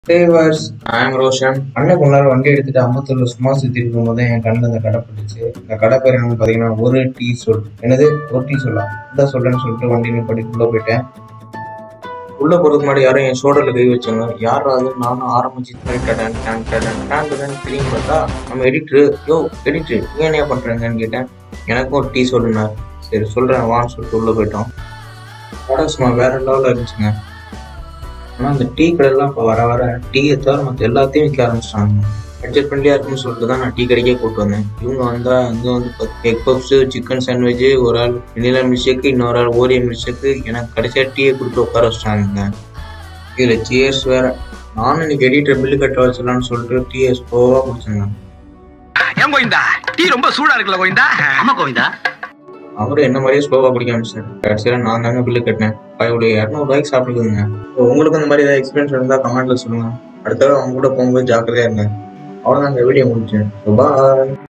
favours I'm Roshan அண்ணன் கொஞ்ச நேரம் வண்டி எடுத்துட்டு அம்பத்தூர்ல சும்மா சுத்திட்டு இருக்கும்போது என் கண்ணில் இந்த கடை பட்டுச்சு இந்த கடை பேர் என்னன்னு பாத்தீங்கன்னா ஒரு டீ சொல் என்னது ஒரு டீ சொல்லலாம் இந்த சொல்றேன்னு சொல்லிட்டு வண்டி நிப்பாட்டி உள்ள போயிட்டேன் உள்ள போறதுக்கு முன்னாடி யாரும் என் ஷோல்டர்ல கை வச்சாங்க யாராவது நானும் ஆரம்பிச்சு டடன் டன் டடன் டன் டடன் திரும்பி பார்த்தா நம்ம எடிட்டர் யோ எடிட்டர் நீங்க என்ன பண்றீங்கன்னு கேட்டேன் எனக்கும் ஒரு டீ சொல்லுனார் சரி சொல்றேன் வான்னு சொல்லிட்டு உள்ள போயிட்டோம் கடை சும்மா வேற லெவலில் இருந்துச்சுங்க ஆனால் அந்த டீ கடையெல்லாம் இப்போ வர வர டீயை தவிர மற்ற எல்லாத்தையும் விற்க ஆரம்பிச்சிட்டாங்க பட்ஜெட் ஃப்ரெண்ட்லியாக இருக்குன்னு சொல்லிட்டு தான் நான் டீ கடைக்கே கூப்பிட்டு வந்தேன் இவங்க வந்தால் இங்கே வந்து எக் பப்ஸு சிக்கன் சாண்ட்விட்சு ஒரு ஆள் வெனிலா மில்க் இன்னொரு ஆள் ஓரியோ மில்க் எனக்கு கடைசியாக டீயை கொடுத்து உட்கார வச்சிட்டாங்க இதில் சியர்ஸ் வேற நானும் இன்னைக்கு எடிட்டர் பில்லு கட்ட வச்சிடலாம்னு சொல்லிட்டு டீயை ஸ்லோவாக குடிச்சேங்க ஏன் கோவிந்தா டீ ரொம்ப சூடா இருக்குல்ல கோவிந்தா ஆமா கோவிந்தா அவரும் என்ன மாதிரியே ஸ்லோவாக குடிக்க ஆரம்பிச்சார் கடைசியில் நான் தாங்க பில்லு கட்டினேன் அவருடைய இரநூறுவாய்க்கு சாப்பிட்டுக்குதுங்க உங்களுக்கு அந்த மாதிரி ஏதாவது எக்ஸ்பீரியன்ஸ் இருந்தால் கமெண்ட்ல சொல்லுங்க அடுத்த தடவை அவங்க கூட போகும்போது ஜாக்கிரதையா இருங்க அவ்வளோதாங்க வீடியோ முடிச்சேன் பாய்